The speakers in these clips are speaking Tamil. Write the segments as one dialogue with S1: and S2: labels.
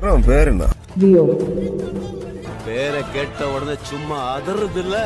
S1: உன் பேர் என்ன
S2: ரியோ
S3: பேரை கேட்ட உடனே சும்மா அதறது இல்ல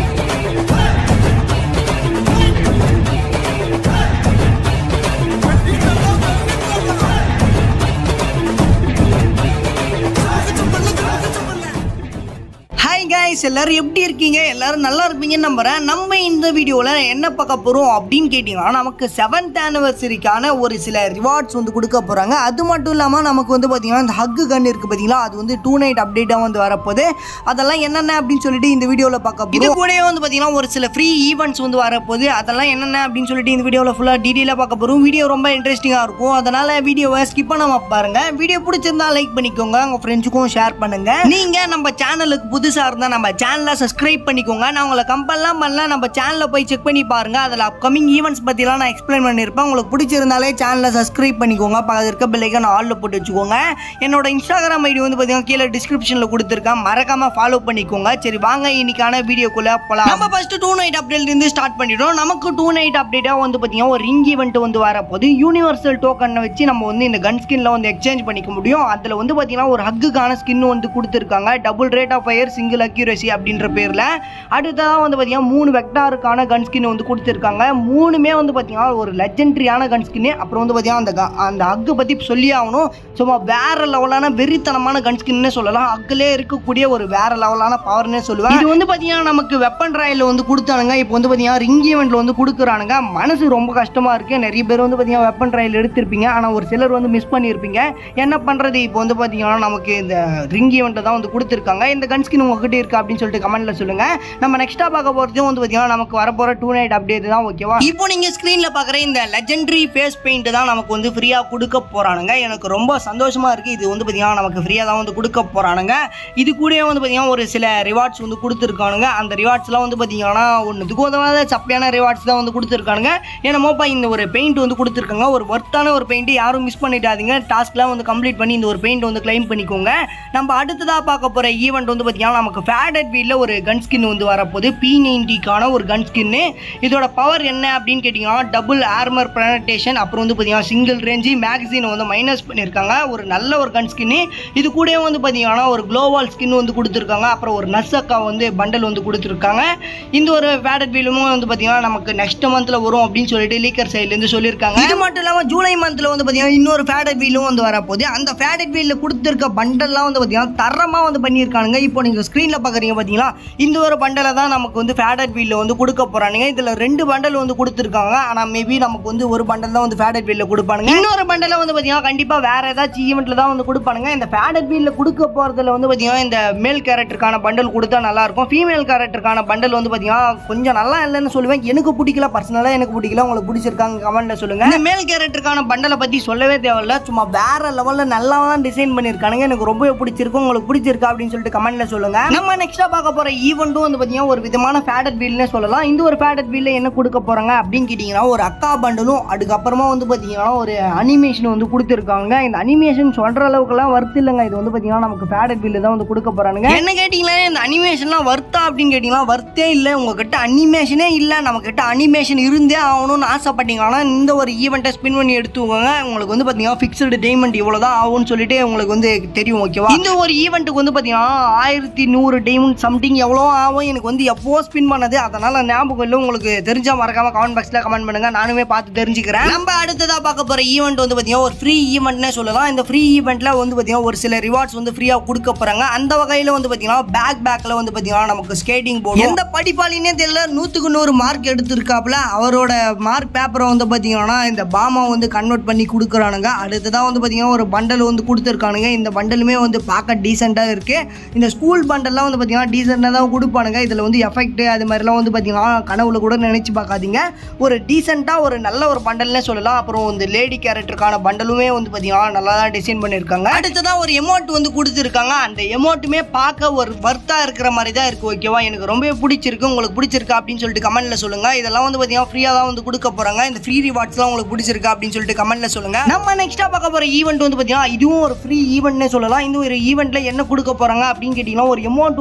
S4: ஹாய் guys எல்லாரும் எப்படி இருக்கீங்க எல்லாரும் நல்லா இருப்பீங்கன்னு நம்புறேன் நம்ம இந்த வீடியோவில் என்ன பார்க்க போகிறோம் அப்படின்னு கேட்டிங்கன்னா நமக்கு செவன்த் ஆனிவர்சரிக்கான ஒரு சில ரிவார்ட்ஸ் வந்து கொடுக்க போகிறாங்க அது மட்டும் இல்லாமல் நமக்கு வந்து பார்த்தீங்கன்னா இந்த ஹக்கு கன் இருக்குது பார்த்தீங்களா அது வந்து டூ நைட் அப்டேட்டாக வந்து வரப்போகுது அதெல்லாம் என்னென்ன அப்படின்னு சொல்லிட்டு இந்த வீடியோவில் பார்க்க போகிறோம் இது கூடவே வந்து பார்த்தீங்கன்னா ஒரு சில ஃப்ரீ ஈவெண்ட்ஸ் வந்து வரப்போகுது அதெல்லாம் என்னென்ன அப்படின்னு சொல்லிட்டு இந்த வீடியோவில் ஃபுல்லாக டீட்டெயிலாக பார்க்க போகிறோம் வீடியோ ரொம்ப இன்ட்ரெஸ்டிங்காக இருக்கும் அதனால் வீடியோவை ஸ்கிப் பண்ணாம பாருங்க வீடியோ பிடிச்சிருந்தா லைக் பண்ணிக்கோங்க உங்கள் ஃப்ரெண்ட்ஸுக்கும் ஷேர் பண்ணுங்க நீங்கள் நம்ம சேனலுக்கு புதுசாக இருந்தால் நம்ம சேனலை சப்ஸ்கிரைப் பண்ணிக்கோங்க நான் உங்களை கம்பல்லாம் பண்ணல நம்ம சேனலில் போய் செக் பண்ணி பாருங்க அதில் அப்கமிங் ஈவெண்ட்ஸ் பற்றிலாம் நான் எக்ஸ்பிளைன் பண்ணியிருப்பேன் உங்களுக்கு பிடிச்சிருந்தாலே சேனலை சப்ஸ்கிரைப் பண்ணிக்கோங்க பக்கத்தில் இருக்க பிள்ளைக்கு நான் ஆளில் போட்டு வச்சுக்கோங்க என்னோட இன்ஸ்டாகிராம் ஐடி வந்து பார்த்தீங்கன்னா கீழே டிஸ்கிரிப்ஷனில் கொடுத்துருக்கேன் மறக்காம ஃபாலோ பண்ணிக்கோங்க சரி வாங்க இன்னைக்கான வீடியோக்குள்ளே போகலாம் நம்ம ஃபர்ஸ்ட் டூ நைட் அப்டேட் இருந்து ஸ்டார்ட் பண்ணிட்டோம் நமக்கு டூ நைட் அப்டேட்டாக வந்து பார்த்தீங்கன்னா ஒரு ரிங் ஈவெண்ட் வந்து வரப்போகுது யூனிவர்சல் டோக்கனை வச்சு நம்ம வந்து இந்த கன் ஸ்கின்ல வந்து எக்ஸ்சேஞ்ச் பண்ணிக்க முடியும் அதில் வந்து பார்த்தீங்கன்னா ஒரு ஹக்குக்கான ஸ்கின் வந்து கொடுத்துருக்காங்க double rate of fire single accuracy அப்படின்ற பேரில் அடுத்ததாக வந்து பார்த்தீங்கன்னா மூணு வெக்டாருக்கான கன் ஸ்கின் வந்து கொடுத்துருக்காங்க மூணுமே வந்து பார்த்தீங்கன்னா ஒரு லெஜெண்டரியான கன் ஸ்கின்னு அப்புறம் வந்து பார்த்தீங்கன்னா அந்த க- அந்த ஹக்கு பற்றி சொல்லி ஆகணும் சும்மா வேற லெவலான வெறித்தனமான கன் ஸ்கின்னே சொல்லலாம் ஹக்குலே இருக்கக்கூடிய ஒரு வேற லெவலான பவர்னே சொல்லுவேன் இது வந்து பார்த்தீங்கன்னா நமக்கு வெப்பன் ராயில் வந்து கொடுத்தானுங்க இப்போ வந்து பார்த்தீங்கன்னா ரிங் ஈவெண்ட்ல வந்து கொடுக்குறானுங்க மனசு ரொம்ப கஷ்டமா இருக்கு நிறைய பேர் வந்து பார்த்தீங்கன்னா வெப்பன் ராயில் எடுத்திருப்பீங்க ஆனால் ஒரு சிலர் வந்து மிஸ் பண்ணியிருப்பீங்க என்ன பண்ணுறது இப்போ வந்து பார்த்தீங்கன்னா நமக்கு இந்த ரிங் ஈவெண்ட்டை தான் வந்து கொடுத்துருக்காங்க இந்த கன் ஸ்கின் உங்ககிட்ட இருக்கு அப்படின்னு சொல்லிட்டு கமெண்ட்ல சொல்லுங்க நம்ம நெக்ஸ்ட்டாக பார்க்க போகிறதும் வந்து பார்த்தீங்கன்னா நமக்கு வரப்போகிற டூ நைட் அப்டேட் தான் ஓகேவா இப்போ நீங்கள் ஸ்க்ரீனில் பார்க்குற இந்த லெஜெண்டரி ஃபேஸ் பெயிண்ட் தான் நமக்கு வந்து ஃப்ரீயாக கொடுக்க போகிறானுங்க எனக்கு ரொம்ப சந்தோஷமாக இருக்குது இது வந்து பார்த்தீங்கன்னா நமக்கு ஃப்ரீயாக தான் வந்து கொடுக்க போகிறானுங்க இது கூடவே வந்து பார்த்தீங்கன்னா ஒரு சில ரிவார்ட்ஸ் வந்து கொடுத்துருக்கானுங்க அந்த ரிவார்ட்ஸ்லாம் வந்து பார்த்தீங்கன்னா ஒன்றுத்துக்கு உதவாத சப்பையான ரிவார்ட்ஸ் தான் வந்து கொடுத்துருக்கானுங்க ஏன்னாப்பா இந்த ஒரு பெயிண்ட் வந்து கொடுத்துருக்காங்க ஒரு ஒர்த்தான ஒரு பெயிண்ட் யாரும் மிஸ் பண்ணிடாதீங்க டாஸ்க்லாம் வந்து கம்ப்ளீட் பண்ணி இந்த ஒரு பெயிண்ட் வந்து கிளைம் பண்ணிக்கோங்க நம்ம அடுத்ததாக பார்க்க போகிற ஈவெண்ட் வந்து பார்த்தீங்கன்னா நமக்கு ஃபேடட் வீலில் ஒரு கன் ஸ்கின் வந்து வரப்போகுது பி நைன்டிக்கான ஒரு கன் ஸ்கின்னு இதோட பவர் என்ன அப்படின்னு கேட்டிங்கன்னா டபுள் ஆர்மர் ப்ரனடேஷன் அப்புறம் வந்து பார்த்தீங்கன்னா சிங்கிள் ரேஞ்சு மேகசினை வந்து மைனஸ் பண்ணியிருக்காங்க ஒரு நல்ல ஒரு கன் ஸ்கின்னு இது கூடவே வந்து பார்த்தீங்கன்னா ஒரு குளோவால் ஸ்கின் வந்து கொடுத்துருக்காங்க அப்புறம் ஒரு நர்சக்கா வந்து பண்டல் வந்து கொடுத்துருக்காங்க இந்த ஒரு ஃபேடட் வீலும் வந்து பார்த்தீங்கன்னா நமக்கு நெக்ஸ்ட் மந்தில் வரும் அப்படின்னு சொல்லிட்டு லீக்கர் சைட்லேருந்து சொல்லியிருக்காங்க இது மட்டும் இல்லாமல் ஜூலை மந்தில் வந்து பார்த்தீங்கன்னா இன்னொரு ஃபேடட் வீலும் வந்து வரப்போகுது அந்த ஃபேடட் வீலில் கொடுத்துருக்க பண்டல்லாம் வந்து பார்த்தீங்கன்னா தரமாக வந்து பண்ணியிருக்கானுங்க இப்போ நீங்கள் ஸ்க்ரீனில் பார்க்குறீங்க பார்த்தீங்களா இந்த ஒரு பண்டலை தான் நமக்கு வந்து ஃபேடட் வீலில் வந்து கொடுக்க போகிறானுங்க இதில் ரெண்டு பண்டல் வந்து கொடுத்துருக்காங்க ஆனால் மேபி நமக்கு வந்து ஒரு பண்டல் தான் வந்து ஃபேடட் வீலில் கொடுப்பானுங்க இன்னொரு பண்டலை வந்து பார்த்தீங்கன்னா கண்டிப்பாக வேற ஏதாச்சும் ஈவெண்ட்டில் தான் வந்து கொடுப்பானுங்க இந்த ஃபேடட் வீலில் கொடுக்க போகிறதுல வந்து பார்த்தீங்கன்னா இந்த மேல் கேரக்டருக்கான பண்டல் கொடுத்தா நல்லா இருக்கும் ஃபீமேல் கேரக்டருக்கான பண்டல் வந்து பார்த்தீங்கன்னா கொஞ்சம் நல்லா இல்லைன்னு சொல்லுவேன் எனக்கு பிடிக்கல பர்சனலாக எனக்கு பிடிக்கல உங்களுக்கு பிடிச்சிருக்காங்க கமெண்ட்ல சொல்லுங்க இந்த மேல் கேரக்டருக்கான பண்டலை பற்றி சொல்லவே தேவையில்ல சும்மா வேற லெவலில் நல்லா தான் டிசைன் பண்ணியிருக்கானுங்க எனக்கு ரொம்பவே பிடிச்சிருக்கு உங்களுக்கு பிடிச்சிருக்கா அப்படின்னு சொல்லிட்டு கமெண்ட்ல சொல்லுங்க நம்ம நெக்ஸ்ட்டாக பார்க்க போகிற ஈவெண்ட்டும் வந்து பார்த்தீங்கன்னா ஒரு விதமான ஃபேடட் வீல்னே சொல்லலாம் இந்த ஒரு ஃபேடட் வீல்ல என்ன கொடுக்க போறாங்க அப்படின்னு கேட்டிங்கன்னா ஒரு அக்கா பண்டலும் அதுக்கப்புறமா வந்து பார்த்தீங்கன்னா ஒரு அனிமேஷன் வந்து கொடுத்துருக்காங்க இந்த அனிமேஷன் சொல்ற அளவுக்குலாம் வர்த்து இல்லைங்க இது வந்து பார்த்தீங்கன்னா நமக்கு ஃபேடட் வீல் தான் வந்து கொடுக்க போறானுங்க என்ன கேட்டிங்களா இந்த அனிமேஷன்லாம் வர்த்தா அப்படின்னு கேட்டிங்கன்னா வர்த்தே இல்லை உங்ககிட்ட அனிமேஷனே இல்லை நம்ம கிட்ட அனிமேஷன் இருந்தே ஆகணும்னு ஆசைப்பட்டீங்கன்னா இந்த ஒரு ஈவெண்ட்டை ஸ்பின் பண்ணி எடுத்துக்கோங்க உங்களுக்கு வந்து பார்த்தீங்கன்னா ஃபிக்ஸ்டு டைமண்ட் இவ்வளோ தான் ஆகும்னு சொல்லிட்டு உங்களுக்கு வந்து தெரியும் ஓகேவா இந்த ஒரு ஈவெண்ட்டுக்கு வந்து பார்த்தீங்கன்னா ஆயிரத்தி நூறு டைமண்ட் சம்திங் எவ்வளோ ஆகும் எனக்கு வந்து எப்போ ஸ்பின் பண்ணது அதனால ஞாபகம் இல்லை உங்களுக்கு தெரிஞ்சா மறக்காம கமெண்ட் பாக்ஸில் கமெண்ட் பண்ணுங்க நானுமே பார்த்து தெரிஞ்சுக்கிறேன் நம்ம அடுத்ததாக பார்க்க போகிற ஈவெண்ட் வந்து பார்த்தீங்கன்னா ஒரு ஃப்ரீ ஈவெண்ட்னே சொல்லலாம் இந்த ஃப்ரீ ஈவெண்ட்டில் வந்து பார்த்தீங்கன்னா ஒரு சில ரிவார்ட்ஸ் வந்து ஃப்ரீயாக கொடுக்க போகிறாங்க அந்த வகையில் வந்து பார்த்தீங்கன்னா பேக் பேக்கில் வந்து பார்த்தீங்கன்னா நமக்கு ஸ்கேட்டிங் போர்டு எந்த படிப்பாளினே தெரியல நூற்றுக்கு நூறு மார்க் எடுத்திருக்காப்புல அவரோட மார்க் பேப்பரை வந்து பார்த்தீங்கன்னா இந்த பாமா வந்து கன்வெர்ட் பண்ணி கொடுக்குறானுங்க அடுத்ததான் வந்து பார்த்தீங்கன்னா ஒரு பண்டல் வந்து கொடுத்துருக்கானுங்க இந்த பண்டலுமே வந்து பார்க்க டீசெண்டாக இருக்குது இந்த ஸ்கூல் பண்டல்லாம் வந்து பார்த்தீங்கன்னா டீசெண்டாக தான் கொடுப்பானுங்க இதில் வந்து எஃபெக்ட் அது மாதிரிலாம் வந்து பார்த்தீங்கன்னா கனவுல கூட நினச்சி பார்க்காதீங்க ஒரு டீசெண்டாக ஒரு நல்ல ஒரு பண்டல்னே சொல்லலாம் அப்புறம் இந்த லேடி கேரக்டருக்கான பண்டலுமே வந்து பார்த்தீங்கன்னா நல்லா தான் டிசைன் பண்ணியிருக்காங்க அடுத்ததான் ஒரு எமௌண்ட் வந்து கொடுத்துருக்காங்க அந்த எமௌண்ட்டுமே பார்க்க ஒரு வர்த்தாக இருக்கிற மாதிரி தான் இருக்குது ஓகேவா எனக்கு ரொம்பவே பிடிச்சிருக்கு உங்களுக்கு பிடிச்சிருக்கா அப்படின்னு சொல்லிட்டு கமெண்ட்ல சொல்லுங்க இதெல்லாம் வந்து பார்த்தீங்கன்னா ஃப்ரீயாக தான் வந்து கொடுக்க போகிறாங்க இந்த ஃப்ரீ ரிவார்ட்ஸ்லாம் உங்களுக்கு பிடிச்சிருக்கா அப்படின்னு சொல்லிட்டு கமெண்ட்ல சொல்லுங்க நம்ம நெக்ஸ்ட்டாக பார்க்க போகிற ஈவெண்ட் வந்து பார்த்தீங்கன்னா இதுவும் ஒரு ஃப்ரீ ஈவெண்ட்னே சொல்லலாம் இந்த ஒரு ஈவெண்ட்டில் என்ன கொடுக்க போகிறாங்க அப்படின்னு கேட்டிங்கன்னா ஒரு எமௌண்ட்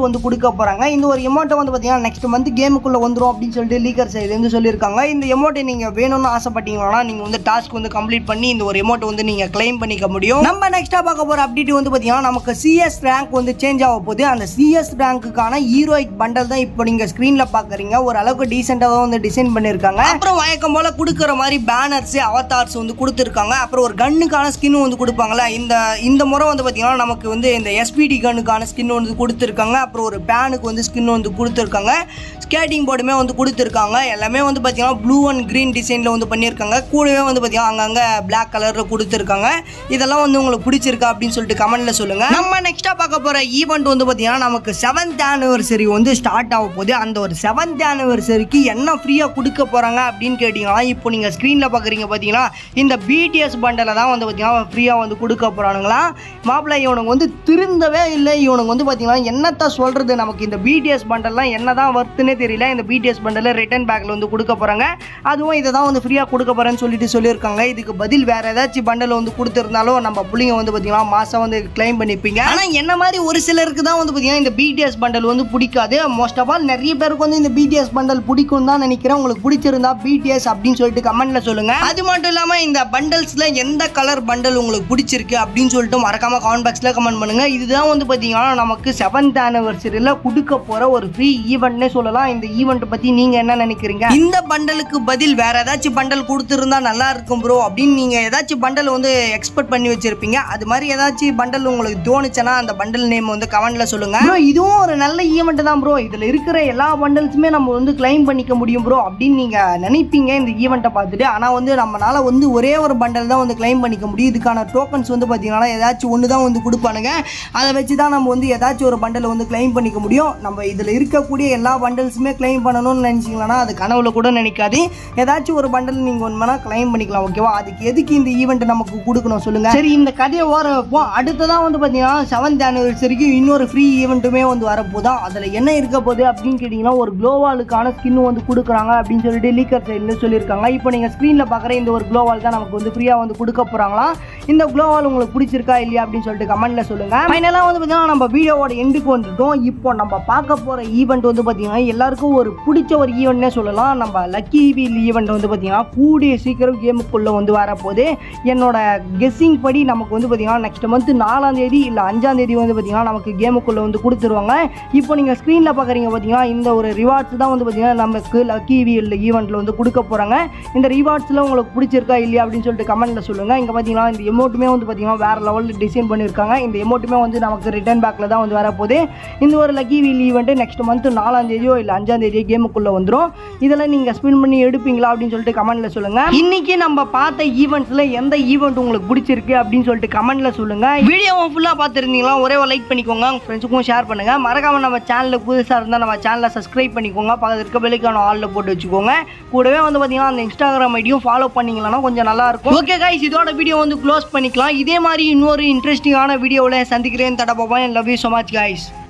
S4: வந்து கொடுக்க போகிறாங்க இந்த ஒரு எமௌண்ட்டை வந்து பார்த்தீங்கன்னா நெக்ஸ்ட் மந்த் கேமுக்குள்ளே வந்துடும் அப்படின்னு சொல்லிட்டு லீக்கர் சைட்லேருந்து சொல்லியிருக்காங்க இந்த எமௌண்ட்டை நீங்கள் வேணும்னு ஆசைப்பட்டீங்கன்னா நீங்கள் வந்து டாஸ்க் வந்து கம்ப்ளீட் பண்ணி இந்த ஒரு எமௌண்ட் வந்து நீங்கள் கிளைம் பண்ணிக்க முடியும் நம்ம நெக்ஸ்ட்டாக பார்க்க போகிற அப்டேட் வந்து பார்த்தீங்கன்னா நமக்கு சிஎஸ் ரேங்க் வந்து சேஞ்ச் ஆக போகுது அந்த சிஎஸ் ரேங்க்குக்கான ஹீரோயிக் பண்டல் தான் இப்போ நீங்கள் ஸ்க்ரீனில் பார்க்குறீங்க ஓரளவுக்கு டீசெண்டாக தான் வந்து டிசைன் பண்ணியிருக்காங்க அப்புறம் வழக்கம் போல் கொடுக்குற மாதிரி பேனர்ஸ் அவதார்ஸ் வந்து கொடுத்துருக்காங்க அப்புறம் ஒரு கன்னுக்கான ஸ்கின் வந்து கொடுப்பாங்கல்ல இந்த இந்த முறை வந்து பார்த்தீங்கன்னா நமக்கு வந்து இந்த எஸ்பிடி கன்னுக்கான ஸ்கின் வந்து கொடுத்துருக்காங்க அப்புறம் ஒரு பேனுக்கு வந்து ஸ்கின் வந்து கொடுத்துருக்காங்க ஸ்கேட்டிங் போர்டுமே வந்து கொடுத்துருக்காங்க எல்லாமே வந்து பார்த்தீங்கன்னா ப்ளூ அண்ட் க்ரீன் டிசைனில் வந்து பண்ணியிருக்காங்க கூடவே வந்து பார்த்தீங்கன்னா அங்கங்கே பிளாக் கலரில் கொடுத்துருக்காங்க இதெல்லாம் வந்து உங்களுக்கு பிடிச்சிருக்கா அப்படின்னு சொல்லிட்டு கமெண்ட்ல சொல்லுங்க நம்ம நெக்ஸ்ட்டாக பார்க்க போகிற ஈவெண்ட் வந்து பார்த்தீங்கன்னா நமக்கு செவன்த் ஆனிவர்சரி வந்து ஸ்டார்ட் ஆக போகுது அந்த ஒரு செவன்த் ஆனிவர்சரிக்கு என்ன ஃப்ரீயாக கொடுக்க போகிறாங்க அப்படின்னு கேட்டிங்கன்னா இப்போ நீங்கள் ஸ்க்ரீனில் பார்க்குறீங்க பார்த்தீங்கன்னா இந்த பிடிஎஸ் பண்டலை தான் வந்து பார்த்தீங்கன்னா ஃப்ரீயாக வந்து கொடுக்க போகிறானுங்களா மாப்பிள்ளை இவனுக்கு வந்து திருந்தவே இல்லை இவனுக்கு வந்து பார்த்தீங்கன்னா என்னத்த சொல்கிறது நமக்கு இந்த பிடிஎஸ் பண்டல்லாம் என்ன தான் வர்த்துனே தெரியல இந்த பிடிஎஸ் பண்டலை ரிட்டர்ன் பேக்கில் வந்து கொடுக்க போகிறாங்க அதுவும் இதை தான் வந்து ஃப்ரீயாக கொடுக்க போகிறேன்னு சொல்லிட்டு சொல்லியிருக்காங்க இதுக்கு பதில் வேறு ஏதாச்சும் பண்டல் வந்து கொடுத்துருந்தாலும் நம்ம பிள்ளைங்க வந்து பார்த்தீங்கன்னா மாதம் வந்து கிளைம் பண்ணிப்பீங்க ஆனால் என்ன மாதிரி ஒரு சிலருக்கு தான் வந்து பார்த்தீங்கன்னா இந்த பிடிஎஸ் பண்டல் வந்து பிடிக்காது மோஸ்ட் ஆஃப் ஆல் நிறைய பேருக்கு வந்து இந்த பிடிஎஸ் பண்டல் பிடிக்கும் தான் நினைக்கிறேன் உங்களுக்கு பிடிச்சிருந்தா பிடிஎஸ் அப்படின்னு சொல்லிட்டு கமெண்ட்ல சொல்லுங்க அது மட்டும் இல்லாமல் இந்த பண்டல்ஸில் எந்த கலர் பண்டல் உங்களுக்கு பிடிச்சிருக்கு அப்படின்னு சொல்லிட்டு மறக்காம கமெண்ட் பாக்ஸில் கமெண்ட் பண்ணுங்க இதுதான் வந்து பார்த்தீங்கன்னா நமக்கு செவன்த் ஆனிவர்சரியில் கொடுக்க போகிற ஒரு ஃப்ரீ ஈவெண்ட்னே சொல்லலாம் இந்த ஈவெண்ட் பற்றி நீங்கள் என்ன நினைக்கிறீங்க இந்த பண்டலுக்கு பதில் வேற ஏதாச்சும் பண்டல் கொடுத்துருந்தா நல்லா இருக்கும் ப்ரோ அப்படின்னு நீங்கள் ஏதாச்சும் பண்டல் வந்து எக்ஸ்பெக்ட் பண்ணி வச்சிருப்பீங்க அது மாதிரி ஏதாச்சும் பண்டல் உங்களுக்கு தோணுச்சுன்னா அந்த பண்டல் நேம் வந்து கமெண்ட்ல சொல்லுங்க Bro, இதுவும் ஒரு நல்ல ஈவெண்ட் தான் ப்ரோ இதில் இருக்கிற எல்லா பண்டல்ஸுமே நம்ம வந்து கிளைம் பண்ணிக்க முடியும் ப்ரோ அப்படின்னு நீங்கள் நினைப்பீங்க இந்த ஈவெண்ட்டை பார்த்துட்டு ஆனால் வந்து நம்மளால வந்து ஒரே ஒரு பண்டல் தான் வந்து கிளைம் பண்ணிக்க முடியும் இதுக்கான டோக்கன்ஸ் வந்து பார்த்தீங்கன்னா ஏதாச்சும் ஒன்று தான் வந்து கொடுப்பானுங்க அதை வச்சு தான் நம்ம வந்து ஏதாச்சும் ஒரு பண்டலை வந்து கிளைம் பண்ணிக்க முடியும் நம்ம இதில் இருக்கக்கூடிய எல்லா பண்டல்ஸுமே கிளைம் பண்ணணும்னு நினச்சிங்களா அது கனவுல கூட நினைக்காது ஏதாச்சும் ஒரு பண்டல் நீங்கள் ஒன்று வேணால் கிளைம் பண்ணிக்கலாம் ஓகேவா அதுக்கு எதுக்கு இந்த ஈவெண்ட் நமக்கு கொடுக்கணும் சொல்லுங்கள் சரி இந்த கதையை ஓர வைப்போம் அடுத்ததான் வந்து பார்த்தீங்கன்னா செவன்த் ஆனிவர்சரிக்கு இன்னொரு ஃப்ரீ ஈவெண்ட்டுமே வந்து வரப்போதா அதில் என்ன இருக்க போகுது அப்படின்னு கேட்டிங்கன்னா ஒரு க்ளோவாலுக்கான ஸ்கின் வந்து கொடுக்குறாங்க அப்படின்னு சொல்லிட்டு லீக்கர் சைடில் சொல்லியிருக்காங்க இப்போ நீங்கள் ஸ்க்ரீனில் பார்க்குற இந்த ஒரு க்ளோவால் தான் நமக்கு வந்து ஃப்ரீயாக வந்து கொடுக்க போகிறாங்களாம் இந்த க்ளோவால் உங்களுக்கு பிடிச்சிருக்கா இல்லையா அப்படின்னு சொல்லிட்டு கமெண்ட்ல சொல்லுங்கள் ஃபைனலாக வந்து பார்த்தீங்கன்னா நம்ம வீடியோவோட எண்டுக்கு வந்துட்டோம் இப்போ நம்ம பார்க்க போகிற ஈவெண்ட் வந்து பார்த்தீங்கன்னா எல்லாருக்கும் ஒரு பிடிச்ச ஒரு ஈவெண்ட்னே சொல்லலாம் நம்ம லக்கி வீல் ஈவெண்ட் வந்து பார்த்தீங்கன்னா கூடிய சீக்கிரம் கேமுக்குள்ளே வந்து வரப்போகுது என்னோட கெஸ்ஸிங் படி நமக்கு வந்து பார்த்தீங்கன்னா நெக்ஸ்ட் மந்த் நாலாம் தேதி இல்லை அஞ்சாம் தேதி வந்து பார்த்தீங்கன்னா நமக்கு கேமுக்குள்ளே வந்து கொடுத்துருவாங்க இப்போ நீங்கள் ஸ்க்ரீனில் பார்க்குறீங்க பார்த்தீங்கன்னா இந்த ஒரு ரிவார்ட்ஸ் தான் வந்து பார்த்தீங்கன்னா நமக்கு லக்கி வீல் ஈவெண்ட்டில் வந்து கொடுக்க போகிறாங்க இந்த ரிவார்ட்ஸில் உங்களுக்கு பிடிச்சிருக்கா இல்லையா அப்படின்னு சொல்லிட்டு கமெண்ட்டில் சொல்லுங்கள் இங்கே பார்த்தீங்கன்னா இந்த எமௌண்ட்டுமே வந்து பார்த்தீங்கன்னா வேறு லெவலில் டிசைன் பண்ணியிருக்காங்க இந்த எமௌண்ட்டுமே வந்து நமக்கு ரிட்டர்ன் பேக்கில் தான் வந்து வரப்போகுது இந்த ஒரு lucky wheel event next month நாலாம் தேதியோ இல்லை அஞ்சாம் தேதியோ கேமுக்குள்ளே வந்துடும் இதெல்லாம் நீங்கள் ஸ்பின் பண்ணி எடுப்பீங்களா அப்படின்னு சொல்லிட்டு கமெண்ட்டில் சொல்லுங்கள் இன்னைக்கு நம்ம பார்த்த ஈவெண்ட்ஸில் எந்த ஈவெண்ட் உங்களுக்கு பிடிச்சிருக்கு அப்படின்னு சொல்லிட்டு கமெண்ட்டில் சொல்லுங்கள் வீடியோவை ஃபுல்லாக பார்த்துருந்தீங்களா ஒரே ஒரு லைக் பண்ணிக்கோங்க உங்கள் ஃப்ரெண்ட்ஸுக்கும் ஷேர் பண்ணுங்கள் மறக்காம நம்ம சேனலுக்கு புதுசாக இருந்தால் நம்ம சேனலை சப்ஸ்கிரைப் பண்ணிக்கோங்க பக்கத்தில் இருக்க பெல்லுக்கான ஆலில் போட்டு வச்சுக்கோங்க கூடவே வந்து பார்த்தீங்கன்னா அந்த இன்ஸ்டாகிராம் ஐடியும் ஃபாலோ பண்ணிங்களா கொஞ்சம் நல்லா இருக்கும் ஓகே கைஸ் இதோட வீடியோ வந்து க்ளோஸ் பண்ணிக்கலாம் இதே மாதிரி இன்னொரு இன்ட்ரெஸ்டிங்கான வீடியோவில் சந்திக்கிறேன் தடப்பாப்பா love you so much guys